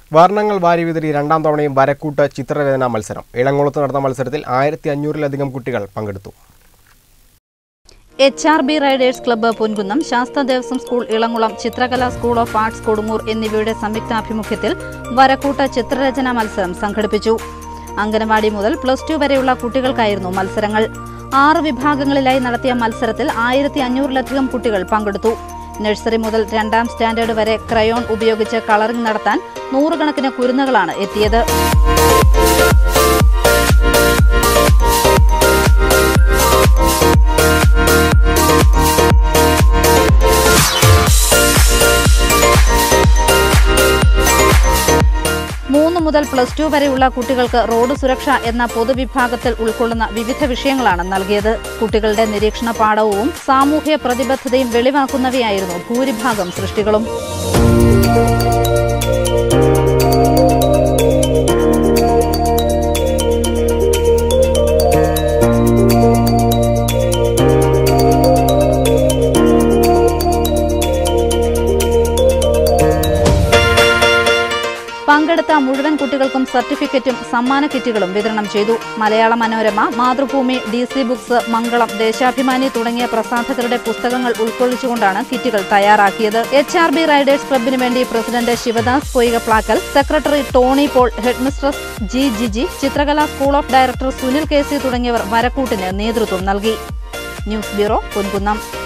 വർണ്ണങ്ങൾ വാരി വിതറി രണ്ടാം തവണയും വരക്കൂട്ട് ചിത്രരചനാ മത്സരം ഇളങ്കുളത്ത് നടന്ന മത്സരത്തിൽ ആയിരത്തി അഞ്ഞൂറിലധികം കുട്ടികൾ പങ്കെടുത്തു H R B riders club Ponkunnam Sasthra Devaswom school Elangulam Chithrakala school of arts Kodungoor എന്നിവയുടെ സംയുക്താഭിമുഖ്യത്തിൽ വരക്കൂട്ട ചിത്രരചനാ മത്സരം സംഘടിപ്പിച്ചു അംഗനവാടി മുതൽ പ്ലസ് ടു വരെയുള്ള കുട്ടികൾക്കായിരുന്നു മത്സരങ്ങൾ ആറ് വിഭാഗങ്ങളിലായി നടത്തിയ മത്സരത്തിൽ ആയിരത്തി അഞ്ഞൂറിലധികം കുട്ടികൾ പങ്കെടുത്തു നഴ്സറി മുതൽ രണ്ടാം സ്റ്റാൻഡേർഡ് വരെ ക്രയോൺ ഉപയോഗിച്ച് കളറിംഗ് നടത്താൻ നൂറുകണക്കിന് കുരുന്നുകളാണ് എത്തിയത് മൂന്ന് മുതൽ പ്ലസ് ടു വരെയുള്ള കുട്ടികൾക്ക് റോഡ് സുരക്ഷ എന്ന പൊതുവിഭാഗത്തിൽ ഉൾക്കൊള്ളുന്ന വിവിധ വിഷയങ്ങളാണ് നൽകിയത് കുട്ടികളുടെ നിരീക്ഷണ പാഠവും സാമൂഹ്യ പ്രതിബദ്ധതയും വെളിവാക്കുന്നവയായിരുന്നു ഭൂരിഭാഗം സൃഷ്ടികളും പങ്കെടുത്ത മുഴുവൻ കുട്ടികൾക്കും സർട്ടിഫിക്കറ്റും സമ്മാന കിറ്റുകളും വിതരണം ചെയ്തു Malayala Manorama Mathrubhumi D C books Mangalam Deshabhimani തുടങ്ങിയ പ്രസാധകരുടെ പുസ്തകങ്ങൾ ഉൾക്കൊള്ളിച്ചുകൊണ്ടാണ് കിറ്റുകൾ തയ്യാറാക്കിയത് എച്ച് ആർ ബി റൈഡേഴ്സ് ക്ലബിന് വേണ്ടി president Sivadas Poikaplackal secretary Tony Paul headmistress G Giji Chithrakala school of director Sunil K C തുടങ്ങിയവർ വരക്കൂട്ടിന് നേതൃത്വം നൽകി ന്യൂസ് ബ്യൂറോ പൊൻകുന്നം